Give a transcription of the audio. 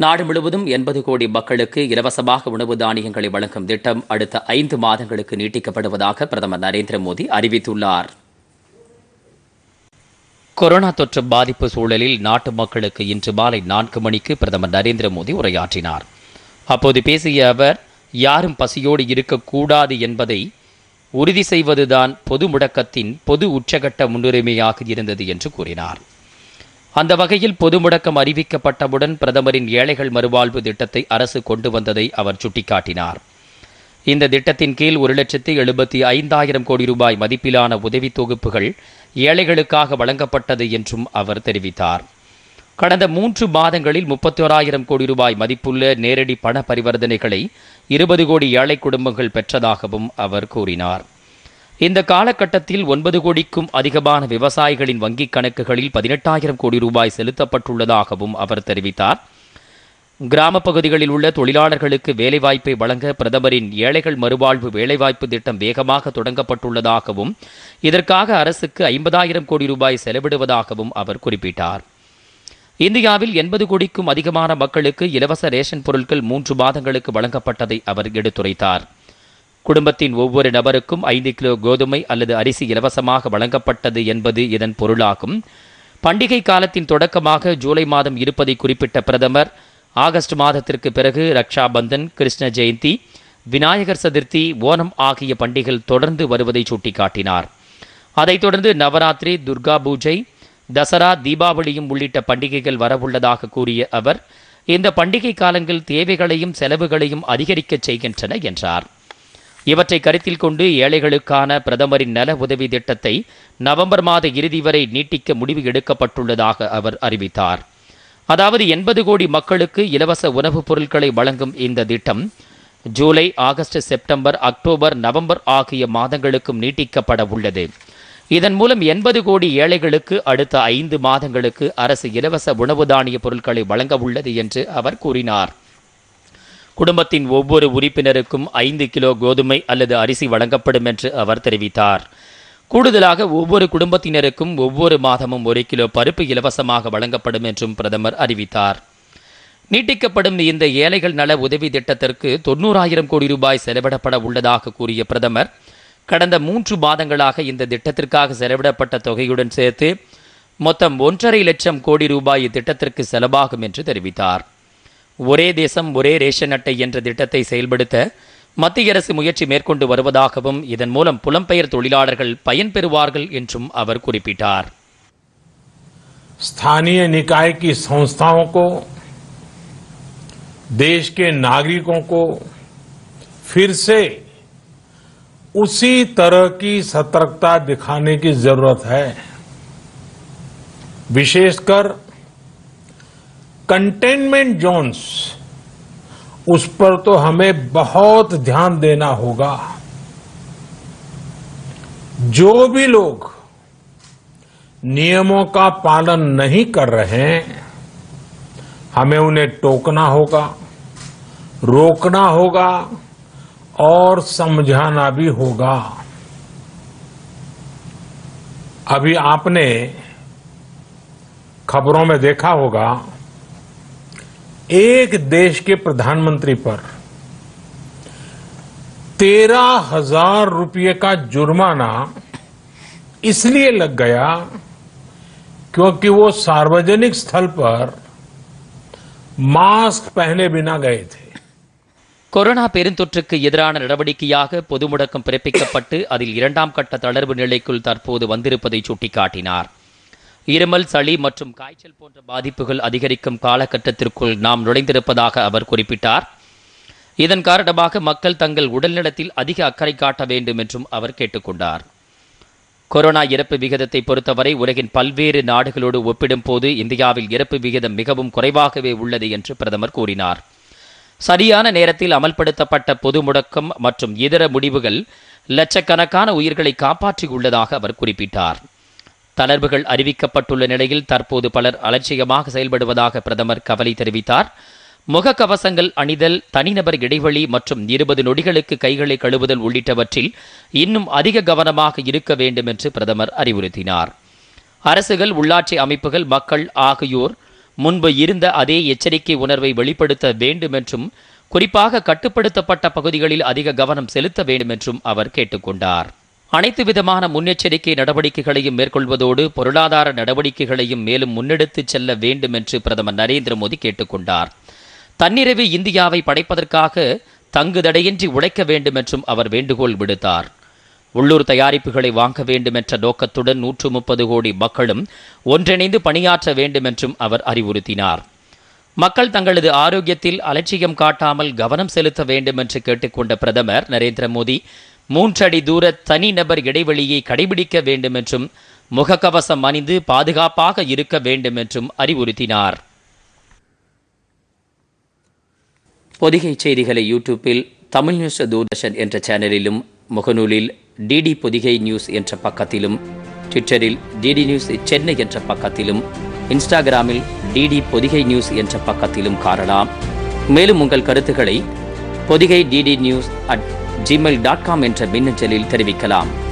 நாடு முழுவதும் எண்பது கோடி மக்களுக்கு இலவசமாக உணவு தானியங்களை வழங்கும் திட்டம் அடுத்த ஐந்து மாதங்களுக்கு நீட்டிக்கப்படுவதாக பிரதமர் நரேந்திர மோடி அறிவித்துள்ளார் கொரோனா தொற்று பாதிப்பு சூழலில் நாட்டு மக்களுக்கு இன்று மாலை நான்கு மணிக்கு பிரதமர் நரேந்திர மோடி உரையாற்றினார் அப்போது பேசிய அவர் யாரும் பசியோடு இருக்கக்கூடாது என்பதை உறுதி செய்வதுதான் பொது முடக்கத்தின் பொது உச்சகட்ட முன்னுரிமையாக இருந்தது என்று கூறினார் அந்த வகையில் பொது முடக்கம் அறிவிக்கப்பட்டவுடன் பிரதமரின் ஏழைகள் மறுவாழ்வு திட்டத்தை அரசு கொண்டு வந்ததை அவர் சுட்டிக்காட்டினார் இந்த திட்டத்தின் கீழ் ஒரு லட்சத்து எழுபத்தி ஐந்தாயிரம் கோடி ரூபாய் மதிப்பிலான உதவி தொகுப்புகள் ஏழைகளுக்காக வழங்கப்பட்டது என்றும் அவர் தெரிவித்தார் கடந்த மூன்று மாதங்களில் முப்பத்தோராயிரம் கோடி ரூபாய் மதிப்புள்ள நேரடி பண பரிவர்த்தனைகளை இருபது கோடி ஏழை குடும்பங்கள் பெற்றதாகவும் அவர் கூறினார் இந்த காலகட்டத்தில் ஒன்பது கோடிக்கும் அதிகமான விவசாயிகளின் வங்கிக் கணக்குகளில் பதினெட்டாயிரம் கோடி ரூபாய் செலுத்தப்பட்டுள்ளதாகவும் அவர் தெரிவித்தார் கிராமப் பகுதிகளில் உள்ள தொழிலாளர்களுக்கு வேலைவாய்ப்பை வழங்க பிரதமரின் ஏழைகள் மறுவாழ்வு வேலைவாய்ப்பு திட்டம் வேகமாக தொடங்கப்பட்டுள்ளதாகவும் இதற்காக அரசுக்கு ஐம்பதாயிரம் கோடி ரூபாய் செலவிடுவதாகவும் அவர் குறிப்பிட்டார் இந்தியாவில் எண்பது கோடிக்கும் அதிகமான மக்களுக்கு இலவச ரேஷன் பொருட்கள் மூன்று மாதங்களுக்கு வழங்கப்பட்டதை அவர் எடுத்துரைத்தார் குடும்பத்தின் ஒவ்வொரு நபருக்கும் ஐந்து கிலோ கோதுமை அல்லது அரிசி இலவசமாக வழங்கப்பட்டது என்பது இதன் பொருளாகும் பண்டிகை காலத்தின் தொடக்கமாக ஜூலை மாதம் இருப்பதை குறிப்பிட்ட பிரதமர் ஆகஸ்ட் மாதத்திற்கு பிறகு ரக்ஷா பந்தன் கிருஷ்ண ஜெயந்தி விநாயகர் சதுர்த்தி ஓணம் ஆகிய பண்டிகைகள் தொடர்ந்து வருவதை சுட்டிக்காட்டினார் அதைத் தொடர்ந்து நவராத்திரி துர்கா பூஜை தசரா தீபாவளியும் உள்ளிட்ட பண்டிகைகள் வரவுள்ளதாக கூறிய அவர் இந்த பண்டிகை காலங்கள் தேவைகளையும் செலவுகளையும் அதிகரிக்கச் செய்கின்றன என்றார் இவற்றை கருத்தில் கொண்டு ஏழைகளுக்கான பிரதமரின் நல உதவி திட்டத்தை நவம்பர் மாத இறுதி வரை நீட்டிக்க முடிவு எடுக்கப்பட்டுள்ளதாக அவர் அறிவித்தார் அதாவது எண்பது கோடி மக்களுக்கு இலவச உணவுப் பொருட்களை வழங்கும் இந்த திட்டம் July August September October November ஆகிய மாதங்களுக்கும் நீட்டிக்கப்பட உள்ளது இதன் மூலம் எண்பது கோடி ஏழைகளுக்கு அடுத்த ஐந்து மாதங்களுக்கு அரசு இலவச உணவு தானிய பொருட்களை வழங்க உள்ளது என்று அவர் கூறினார் குடும்பத்தின் ஒவ்வொரு உறுப்பினருக்கும் ஐந்து கிலோ கோதுமை அல்லது அரிசி வழங்கப்படும் என்று அவர் தெரிவித்தார் கூடுதலாக ஒவ்வொரு குடும்பத்தினருக்கும் ஒவ்வொரு மாதமும் ஒரு கிலோ பருப்பு இலவசமாக வழங்கப்படும் என்றும் பிரதமர் அறிவித்தார் நீட்டிக்கப்படும் இந்த ஏழைகள் நல உதவி திட்டத்திற்கு தொண்ணூறாயிரம் கோடி ரூபாய் செலவிடப்பட உள்ளதாக கூறிய பிரதமர் கடந்த மூன்று மாதங்களாக இந்த திட்டத்திற்காக செலவிடப்பட்ட தொகையுடன் சேர்த்து மொத்தம் ஒன்றரை லட்சம் கோடி ரூபாய் இத்திட்டத்திற்கு செலவாகும் என்று தெரிவித்தார் ஒரே தேசம் ஒரே ரேஷன் அட்டை என்ற திட்டத்தை செயல்படுத்த மத்திய அரசு முயற்சி மேற்கொண்டு வருவதாகவும் இதன் மூலம் புலம்பெயர் தொழிலாளர்கள் பயன்பெறுவார்கள் என்றும் அவர் குறிப்பிட்டார் स्थानीय निकाय की संस्थाओं को देश के नागरिकों को फिर से उसी तरह की सतर्कता दिखाने की जरूरत है विशेषकर कंटेनमेंट जोन्स उस पर तो हमें बहुत ध्यान देना होगा जो भी लोग नियमों का पालन नहीं कर रहे हैं हमें उन्हें टोकना होगा रोकना होगा और समझाना भी होगा अभी आपने खबरों में देखा होगा एक देश के प्रधानमंत्री पर तेरह हजार रुपये का जुर्माना इसलिए लग गया क्योंकि वो सार्वजनिक स्थल पर मास्क पहने बिना गए थे கொரோனா பெருந்தொற்றுக்கு எதிரான நடவடிக்கையாக பொது முடக்கம் பிறப்பிக்கப்பட்டு அதில் இரண்டாம் கட்ட தளர்வு நிலைக்குள் தற்போது வந்திருப்பதை சுட்டிக்காட்டினார் இருமல் சளி மற்றும் காய்ச்சல் போன்ற பாதிப்புகள் அதிகரிக்கும் காலகட்டத்திற்குள் நாம் நுழைந்திருப்பதாக அவர் குறிப்பிட்டார் இதன் காரணமாக மக்கள் தங்கள் உடல்நலத்தில் அதிக அக்கறை காட்ட வேண்டும் என்றும் அவர் கேட்டுக்கொண்டார் கொரோனா இறப்பு விகிதத்தை பொறுத்தவரை உலகின் பல்வேறு நாடுகளோடு ஒப்பிடும்போது இந்தியாவில் இறப்பு விகிதம் மிகவும் குறைவாகவே உள்ளது என்று பிரதமர் கூறினார் சரியான நேரத்தில் அமல்படுத்தப்பட்ட பொது முடக்கம் மற்றும் இதர முடிவுகள் லட்சக்கணக்கான உயிர்களை காப்பாற்றியுள்ளதாக அவர் குறிப்பிட்டார் தளர்வுகள் அறிவிக்கப்பட்டுள்ள நிலையில் தற்போது பலர் அலட்சியமாக செயல்படுவதாக பிரதமர் கவலை தெரிவித்தார் முகக்கவசங்கள் அணிதல் தனிநபர் இடைவெளி மற்றும் இருபது நொடிகளுக்கு கைகளை கழுவுதல் உள்ளிட்டவற்றில் இன்னும் அதிக கவனமாக இருக்க வேண்டும் என்று பிரதமர் அறிவுறுத்தினார் அரசுகள் உள்ளாட்சி அமைப்புகள் மக்கள் ஆகியோர் முன்பு இருந்த அதே எச்சரிக்கை உணர்வை வெளிப்படுத்த வேண்டும் என்றும் குறிப்பாக கட்டுப்படுத்தப்பட்ட பகுதிகளில் அதிக கவனம் செலுத்த வேண்டும் என்றும் அவர் கேட்டுக்கொண்டார் அனைத்து விதமான முன்னெச்சரிக்கை நடவடிக்கைகளையும் மேற்கொள்வதோடு பொருளாதார நடவடிக்கைகளையும் மேலும் முன்னெடுத்துச் செல்ல வேண்டும் என்று பிரதமர் நரேந்திர மோடி கேட்டுக்கொண்டார் தன்னிறைவு இந்தியாவை படைப்பதற்காக தங்குதடையின்றி உழைக்க வேண்டும் என்றும் அவர் வேண்டுகோள் விடுத்தார் உள்ளூர் தயாரிப்புகளை வாங்க வேண்டும் என்ற நோக்கத்துடன் நூற்று முப்பது கோடி மக்களும் ஒன்றிணைந்து பணியாற்ற வேண்டும் என்றும் அவர் அறிவுறுத்தினார் மக்கள் தங்களது ஆரோக்கியத்தில் அலட்சியம் காட்டாமல் கவனம் செலுத்த வேண்டும் என்று கேட்டுக்கொண்ட பிரதமர் நரேந்திர மோடி மூன்றடி தூர தனிநபர் இடைவெளியை கடைபிடிக்க வேண்டும் என்றும் முகக்கவசம் அணிந்து பாதுகாப்பாக இருக்க வேண்டும் என்றும் அறிவுறுத்தினார் பொதிகை செய்திகளை யூடியூப்பில் தமிழ் நியூஸ் தூர்தர்ஷன் என்ற சேனலிலும் முகநூலில் டிடி பொதிகை நியூஸ் என்ற பக்கத்திலும் ட்விட்டரில் டிடி நியூஸ் சென்னை என்ற பக்கத்திலும் இன்ஸ்டாகிராமில் டிடி பொதிகை நியூஸ் என்ற பக்கத்திலும் காணலாம் மேலும் உங்கள் கருத்துக்களை Podhigai DD news at Gmail dot com என்ற மின்னஞ்சலில் தெரிவிக்கலாம்